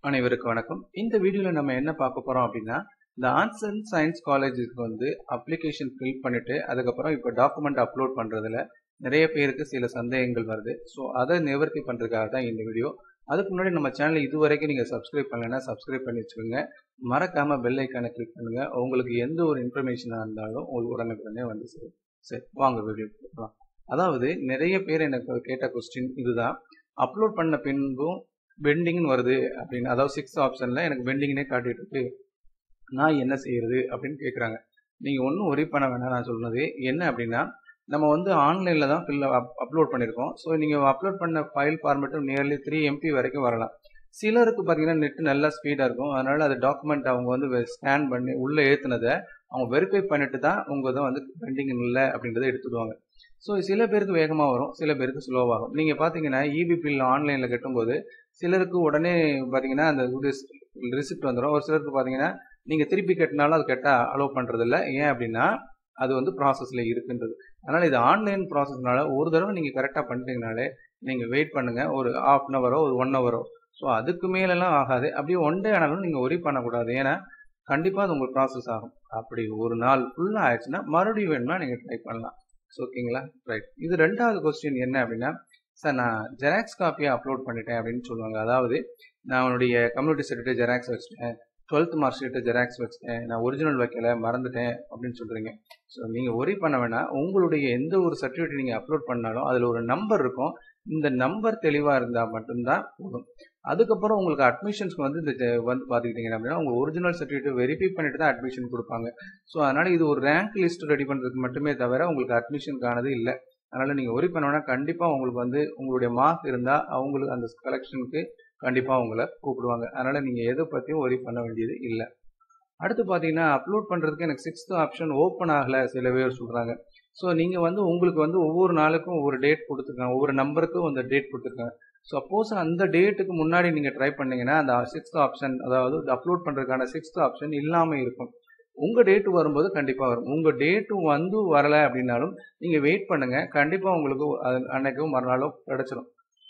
அனைவருக்கும் வணக்கம் இந்த வீடியோல நம்ம என்ன பார்க்க போறோம் அப்படின்னா இந்த ஆர்ட்ஸ் அண்ட் சயின்ஸ் காலேஜுக்கு வந்து அப்ளிகேஷன் ஃபில் பண்ணிட்டு அதுக்கப்புறம் இப்போ டாக்குமெண்ட் அப்லோட் பண்றதுல நிறைய பேருக்கு சில சந்தேகங்கள் வருது ஸோ அதை நிவர்த்தி பண்றதுக்காக தான் இந்த வீடியோ அதுக்கு முன்னாடி நம்ம சேனல் இது வரைக்கும் நீங்க சப்ஸ்கிரைப் பண்ணலைன்னா சப்ஸ்கிரைப் பண்ணி வச்சுக்கோங்க மறக்காம பெல் ஐக்கானை கிளிக் பண்ணுங்க உங்களுக்கு எந்த ஒரு இன்ஃபர்மேஷனாக இருந்தாலும் உங்களுக்கு உடனுக்குடனே வந்து சரி சரி வாங்க வீடியோ போகலாம் அதாவது நிறைய பேர் எனக்கு கேட்ட கொஸ்டின் இதுதான் அப்லோட் பண்ண பின்பும் பெண்டிங்னு வருது அப்படின்னு அதாவது சிக்ஸ் ஆப்ஷனில் எனக்கு பெண்டிங்னே காட்டிட்டு இருக்கு நான் என்ன செய்யறது அப்படின்னு கேட்குறாங்க நீங்கள் ஒன்றும் ஒரி பண்ண வேணாம் நான் சொல்றது என்ன அப்படின்னா நம்ம வந்து ஆன்லைனில் தான் ஃபில் அப்லோட் பண்ணியிருக்கோம் ஸோ நீங்கள் அப்லோட் பண்ண ஃபைல் ஃபார்மேட்டும் நியர்லி த்ரீ எம்பி வரைக்கும் வரலாம் சிலருக்கு பார்த்தீங்கன்னா நெட் நல்லா ஸ்பீடாக இருக்கும் அதனால அது டாக்குமெண்ட் அவங்க வந்து ஸ்கேன் பண்ணி உள்ளே ஏற்றுனதை அவங்க வெரிஃபை பண்ணிட்டு தான் உங்கள் இதை வந்து பெண்டிங் இல்லை அப்படின்றத எடுத்துடுவாங்க ஸோ சில பேருக்கு வேகமாக வரும் சில பேருக்கு ஸ்லோவாகும் நீங்கள் பார்த்தீங்கன்னா இபி பில் ஆன்லைனில் கட்டும்போது சிலருக்கு உடனே பார்த்தீங்கன்னா அந்த ரிசிப்ட் வந்துடும் ஒரு சிலருக்கு பார்த்தீங்கன்னா நீங்கள் திருப்பி கட்டினாலும் அது கட்ட அலோவ் பண்ணுறது இல்லை ஏன் அப்படின்னா அது வந்து ப்ராசஸில் இருக்குன்றது அதனால் இது ஆன்லைன் ப்ராசஸ்னால ஒரு தடவை நீங்கள் கரெக்டாக பண்ணிட்டீங்கனாலே நீங்கள் வெயிட் பண்ணுங்கள் ஒரு ஆஃப் அன் ஹவரோ ஒரு ஒன் ஹவரோ ஸோ அதுக்கு மேலெல்லாம் ஆகாது அப்படியே ஒன் டே ஆனாலும் நீங்கள் ஒரி பண்ணக்கூடாது ஏன்னா கண்டிப்பாக அது உங்களுக்கு ப்ராசஸ் ஆகும் அப்படி ஒரு நாள் ஃபுல்லாக ஆயிடுச்சுன்னா மறுபடியும் வேணும்னா நீங்கள் ட்ரை பண்ணலாம் ஸோ ஓகேங்களா ரைட் இது ரெண்டாவது கொஸ்டின் என்ன அப்படின்னா சார் நான் ஜெராக்ஸ் காப்பியை அப்லோட் பண்ணிட்டேன் அப்படின்னு சொல்லுவாங்க அதாவது நான் உன்னுடைய கம்யூனிட்டி சர்டிஃபிகேட் ஜெராக்ஸ் வச்சுட்டேன் டுவெல்த் மார்க் ஷீட்டு ஜெராக்ஸ் வச்சுட்டேன் நான் ஒரிஜினல் வைக்கல மறந்துட்டேன் அப்படின்னு சொல்கிறீங்க ஸோ நீங்கள் ஒரி பண்ண வேணாம் உங்களுடைய எந்த ஒரு சர்டிஃபிகேட் நீங்கள் அப்லோட் பண்ணாலும் அதில் ஒரு நம்பர் இருக்கும் இந்த நம்பர் தெளிவாக இருந்தால் மட்டும்தான் போதும் அதுக்கப்புறம் உங்களுக்கு அட்மிஷன்ஸ்க்கு வந்து இந்த வந்து பார்த்துக்கிட்டீங்க அப்படின்னா உங்கள் ஒரிஜினல் சர்டிஃபிகேட் வெரிஃபை பண்ணிட்டு தான் அட்மிஷன் கொடுப்பாங்க ஸோ அதனால் இது ஒரு ரேங்க் லிஸ்ட் ரெடி பண்ணுறதுக்கு மட்டுமே தவிர உங்களுக்கு அட்மிஷனுக்கானது இல்லை அதனால் நீங்கள் ஒரி பண்ணோன்னா கண்டிப்பாக உங்களுக்கு வந்து உங்களுடைய மார்க் இருந்தால் அவங்களுக்கு அந்த கலெக்ஷனுக்கு கண்டிப்பாக உங்களை கூப்பிடுவாங்க அதனால் நீங்கள் எதை பற்றியும் ஒரி பண்ண வேண்டியது இல்லை அடுத்து பார்த்தீங்கன்னா அப்லோட் பண்ணுறதுக்கு எனக்கு சிக்ஸ்த் ஆப்ஷன் ஓப்பன் ஆகலை சில பேர் சொல்கிறாங்க ஸோ நீங்கள் வந்து உங்களுக்கு வந்து ஒவ்வொரு நாளுக்கும் ஒவ்வொரு டேட் கொடுத்துருக்காங்க ஒவ்வொரு நம்பருக்கும் அந்த டேட் கொடுத்துருக்காங்க சப்போஸ் அந்த டேட்டுக்கு முன்னாடி நீங்கள் ட்ரை பண்ணீங்கன்னா அந்த சிக்ஸ்த் ஆப்ஷன் அதாவது அப்லோட் பண்ணுறதுக்கான சிக்ஸ்த் ஆப்ஷன் இல்லாமல் இருக்கும் உங்கள் டேட்டு வரும்போது கண்டிப்பாக வரும் உங்கள் டேட்டு வந்து வரலை அப்படின்னாலும் நீங்கள் வெயிட் பண்ணுங்கள் கண்டிப்பாக உங்களுக்கு அன்னைக்கும் மறுநாளும் கிடச்சிரும்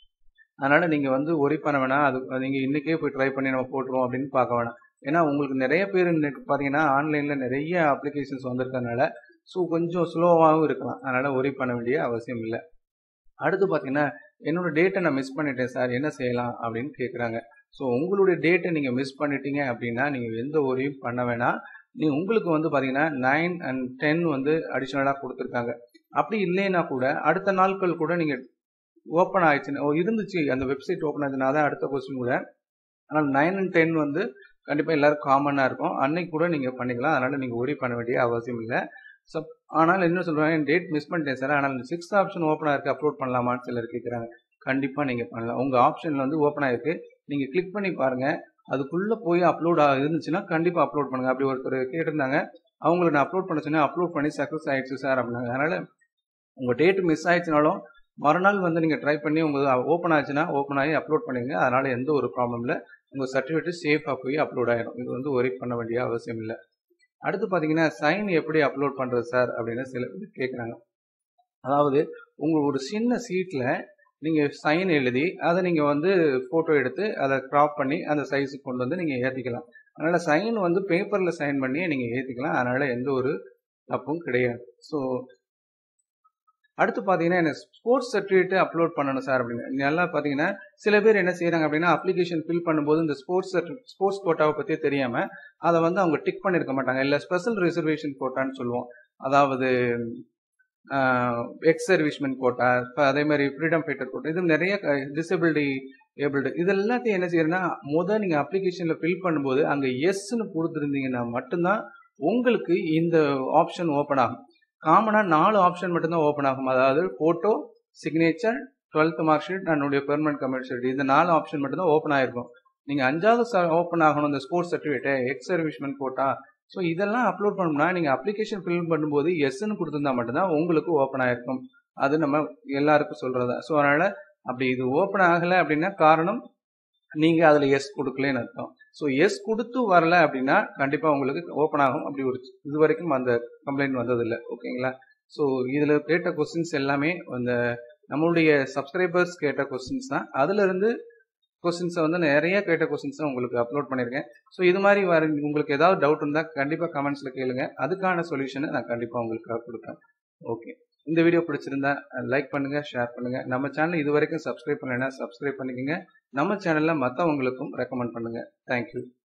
அதனால் நீங்கள் வந்து ஒரி பண்ண வேணாம் அது நீங்கள் இன்றைக்கே போய் ட்ரை பண்ணி நம்ம போட்டுருவோம் அப்படின்னு பார்க்க வேணாம் ஏன்னா உங்களுக்கு நிறைய பேர் இன்னைக்கு பார்த்தீங்கன்னா ஆன்லைனில் நிறைய அப்ளிகேஷன்ஸ் வந்திருக்கனால ஸோ கொஞ்சம் ஸ்லோவாகவும் இருக்கலாம் அதனால் ஒரி பண்ண வேண்டிய அவசியம் இல்லை அடுத்து பார்த்தீங்கன்னா என்னோட டேட்டை நான் மிஸ் பண்ணிட்டேன் சார் என்ன செய்யலாம் அப்படின்னு கேட்குறாங்க ஸோ உங்களுடைய டேட்டை நீங்கள் மிஸ் பண்ணிட்டீங்க அப்படின்னா நீங்கள் எந்த ஒரியும் பண்ண வேணாம் நீ உங்களுக்கு வந்து பார்த்தீங்கன்னா நைன் அண்ட் டென் வந்து அடிஷ்னலாக கொடுத்துருக்காங்க அப்படி இல்லைன்னா கூட அடுத்த நாட்கள் கூட நீங்கள் ஓப்பன் ஆயிடுச்சுன்னு இருந்துச்சு அந்த வெப்சைட் ஓப்பன் ஆச்சுன்னா தான் அடுத்த கொஸ்டின் கூட ஆனால் நைன் அண்ட் டென் வந்து கண்டிப்பாக எல்லாரும் காமனாக இருக்கும் அன்னைக்கு கூட நீங்கள் பண்ணிக்கலாம் அதனால் நீங்கள் ஒரி பண்ண வேண்டிய அவசியம் இல்லை சப் ஆனால் என்ன சொல்கிறாங்க டேட் மிஸ் பண்ணிட்டேன் சார் ஆனால் சிக்ஸ்த் ஆப்ஷன் ஓப்பனாக இருக்குது அப்லோட் பண்ணலாமான்னு சிலர் கேட்குறாங்க கண்டிப்பாக நீங்கள் பண்ணலாம் உங்கள் ஆப்ஷனில் வந்து ஓப்பன் ஆகிருக்கு நீங்கள் கிளிக் பண்ணி பாருங்கள் அதுக்குள்ளே போய் அப்லோட் இருந்துச்சுன்னா கண்டிப்பாக அப்லோட் பண்ணுங்கள் அப்படி ஒருத்தர் கேட்டிருந்தாங்க அவங்கள நான் அப்லோட் பண்ண சொன்னேன் அப்லோட் பண்ணி சக்ஸஸ் ஆயிடுச்சு சார் அப்படின்னாங்க அதனால் உங்கள் டேட் மிஸ் ஆயிடுச்சுனாலும் மறுநாள் வந்து நீங்கள் ட்ரை பண்ணி உங்கள் ஓப்பன் ஆச்சுன்னா ஓப்பன் ஆகி அப்லோட் பண்ணிடுங்க அதனால் எந்த ஒரு ப்ராப்ளம் இல்லை உங்கள் சர்டிஃபிகேட் சேஃபாக போய் அப்லோட் ஆகிடும் இது வந்து ஒரி பண்ண வேண்டிய அவசியம் இல்லை அடுத்து பார்த்தீங்கன்னா சைன் எப்படி அப்லோட் பண்ணுறது சார் அப்படின்னு சில பேர் கேட்குறாங்க அதாவது உங்கள் ஒரு சின்ன சீட்டில் நீங்கள் சைன் எழுதி அதை நீங்கள் வந்து ஃபோட்டோ எடுத்து அதை க்ராப் பண்ணி அந்த சைஸுக்கு கொண்டு வந்து நீங்கள் ஏற்றிக்கலாம் அதனால் சைன் வந்து பேப்பரில் சைன் பண்ணி நீங்கள் ஏற்றிக்கலாம் அதனால் எந்த ஒரு தப்பும் கிடையாது ஸோ அடுத்து பார்த்தீங்கன்னா எனக்கு ஸ்போர்ட்ஸ் சர்டிஃபிகேட் அப்லோட் பண்ணணும் சார் அப்படின்னு நல்லா பார்த்தீங்கன்னா சில பேர் என்ன செய்யறாங்க அப்படின்னா அப்ளிகேஷன் ஃபில் பண்ணும்போது இந்த ஸ்போர்ட்ஸ் ஸ்போர்ட்ஸ் கோட்டாவை பற்றி தெரியாமல் அதை வந்து அவங்க டிக் பண்ணியிருக்க மாட்டாங்க இல்லை ஸ்பெஷல் ரிசர்வேஷன் கோட்டான்னு சொல்லுவோம் அதாவது எக்ஸ் சர்வீஸ்மென் கோட்டா இப்போ அதே மாதிரி ஃப்ரீடம் ஃபைட்டர் கோட்டா இது நிறைய டிசபிலிட்டி ஏபிள்டு இது எல்லாத்தையும் என்ன செய்யறதுன்னா முதல் நீங்கள் அப்ளிகேஷனில் ஃபில் பண்ணும்போது அங்கே எஸ்ன்னு கொடுத்துருந்தீங்கன்னா மட்டும்தான் உங்களுக்கு இந்த ஆப்ஷன் ஓப்பன் ஆகும் காமனாக நாலு ஆப்ஷன் மட்டும்தான் ஓப்பன் ஆகும் அதாவது photo signature twelfth mark sheet என்னுடைய பெர்மனன்ட் கமெண்ட் ஷீட் இந்த நாலு ஆப்ஷன் மட்டும்தான் ஓப்பன் ஆயிருக்கும் நீங்கள் அஞ்சாவது ஓப்பன் ஆகணும் இந்த sports certificate ex servicemen quota so இதெல்லாம் அப்லோட் பண்ணோம்னா நீங்கள் அப்ளிகேஷன் ஃபில் பண்ணும்போது எஸ்ன்னு கொடுத்துருந்தா மட்டும்தான் உங்களுக்கு ஓப்பன் ஆயிருக்கும் அது நம்ம எல்லாருக்கும் சொல்கிறதா ஸோ அதனால் அப்படி இது ஓப்பன் ஆகலை அப்படின்னா காரணம் நீங்கள் அதில் எஸ் கொடுக்கலன்னு அர்த்தம் ஸோ எஸ் கொடுத்து வரல அப்படின்னா கண்டிப்பாக உங்களுக்கு ஓப்பன் ஆகும் அப்படி ஒரு இது வரைக்கும் அந்த கம்ப்ளைண்ட் வந்ததில்லை ஓகேங்களா ஸோ இதில் கேட்ட கொஸ்டின்ஸ் எல்லாமே அந்த நம்மளுடைய சப்ஸ்கிரைபர்ஸ் கேட்ட கொஸ்டின்ஸ் தான் அதுலேருந்து கொஸ்டின்ஸை வந்து நிறைய கேட்ட கொஸ்டின்ஸை உங்களுக்கு அப்லோட் பண்ணியிருக்கேன் ஸோ இது மாதிரி வர உங்களுக்கு ஏதாவது டவுட் இருந்தால் கண்டிப்பாக கமெண்ட்ஸில் கேளுங்க அதுக்கான சொல்யூஷனை நான் கண்டிப்பாக உங்களுக்கு கொடுப்பேன் ஓகே இந்த வீடியோ பிடிச்சிருந்தா லைக் பண்ணுங்க ஷேர் பண்ணுங்க நம்ம சேனல் இது வரைக்கும் சப்ஸ்கிரைப் பண்ணலைன்னா சப்ஸ்கிரைப் பண்ணிக்கோங்க நம்ம சேனலில் மற்றவங்களுக்கும் ரெக்கமெண்ட் பண்ணுங்க தேங்க்யூ